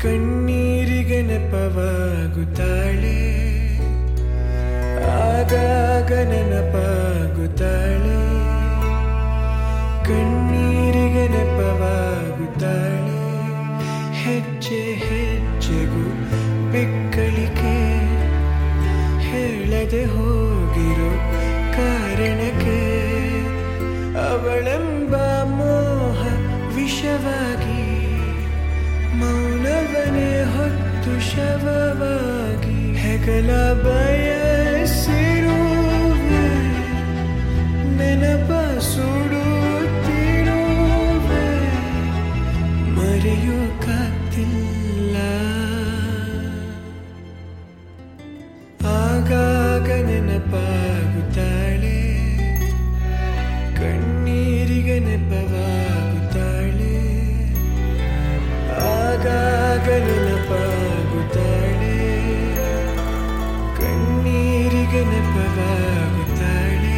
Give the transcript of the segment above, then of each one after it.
ಕಣ್ಣೀರಿಗೆ ನೆಪವಾಗುತ್ತಾಳೆ ಆಗಾಗ ನೆನಪಾಗುತ್ತಾಳೆ ಕಣ್ಣೀರಿಗೆ ನೆಪವಾಗುತ್ತಾಳೆ ಹೆಜ್ಜೆ ಹೆಜ್ಜೆಗೂ ಬೆಕ್ಕಳಿಕೆ ಹೇಳದೆ ಹೋಗಿರೋ ಕಾರಣಕ್ಕೆ ಅವಳೆಂಬ ಮೋಹ ವಿಷವಾಗಿ ಮೌನವನೇ ಹೊತ್ತು ಶವವಾಗಿ ಹೆಗಲ ಬಯಸಿರುವೆ ನೆನಪ ಸುಡುತ್ತಿರುವೆ ಮರೆಯೋಕಾಗ್ತಿಲ್ಲ ಆಗಾಗ ನೆನಪಾಗುತ್ತಾಳೆ ಕಣ್ಣೀರಿಗೆ ನೆಪವಾಗುತ್ತಾಳೆ ಆಗಾಗ ನೆನಪಾಗುತ್ತಾಳೆ ಕಣ್ಣೀರಿಗೆ ನೆಪವಾಗುತ್ತಾಳೆ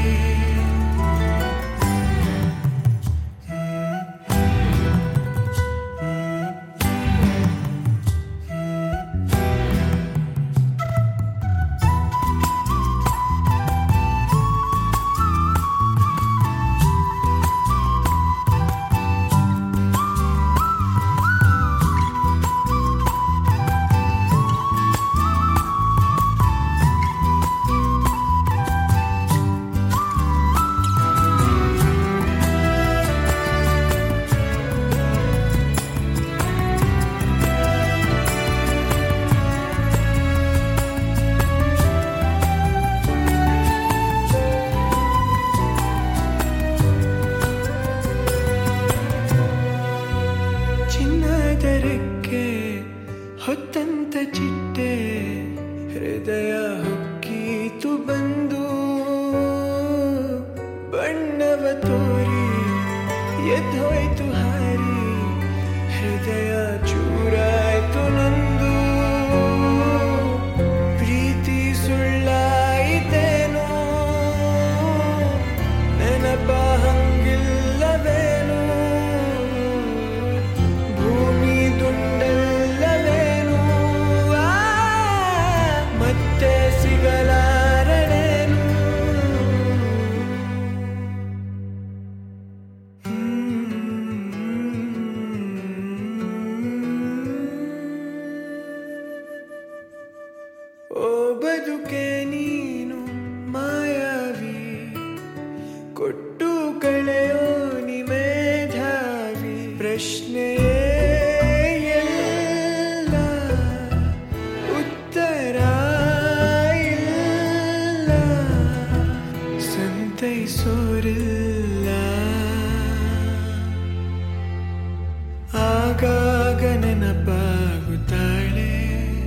ಚಿನ್ನದ ರೆಕ್ಕೆ ಹೊತ್ತಂತ ಚಿಟ್ಟೆ ಹೃದಯ ಹೊಕ್ಕೀತು ಬಂದು ಬಣ್ಣವ ತೋರಿ ಎದ್ದೋಯ್ತು ಹಾರಿ ಹೃದಯ ಚೂರಾಯ್ತು ನಂದು ಪ್ರೀತಿ ಸುಳ್ಳಾಯಿತೇನೋ ನೆನಪ ಹಂಗಿಲ್ಲವೇನು ಭೂಮಿ ದುಂಡಲ್ಲವೇನು ಆ, ಮತ್ತೆ ಸಿಗಲಾರನೇನು ಓ ಬದುಕೆ ನೀನು ಮಾಯಾವಿ ಕೊಟ್ಟು ಕಳೆಯೋ ನಿಮೇಧಾವಿ ಪ್ರಶ್ನೆ ಎಲ್ಲ ಉತ್ತರ ಇಲ್ಲ ಸಂತೈಸೋರಿಲ್ಲ ಆಗಾಗ ನೆನಪಾಗುತ್ತಾಳೆ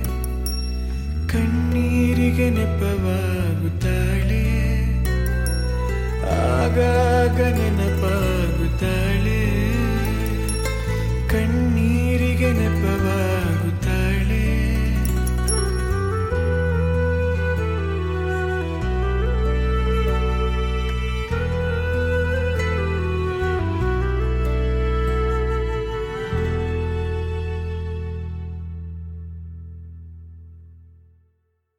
ಕಣ್ಣೀರಿಗೆ ನೆಪವಾಗುತ್ತಾಳೆ ಆಗಾಗ ನೆನಪಾಗುತ್ತಾಳೆ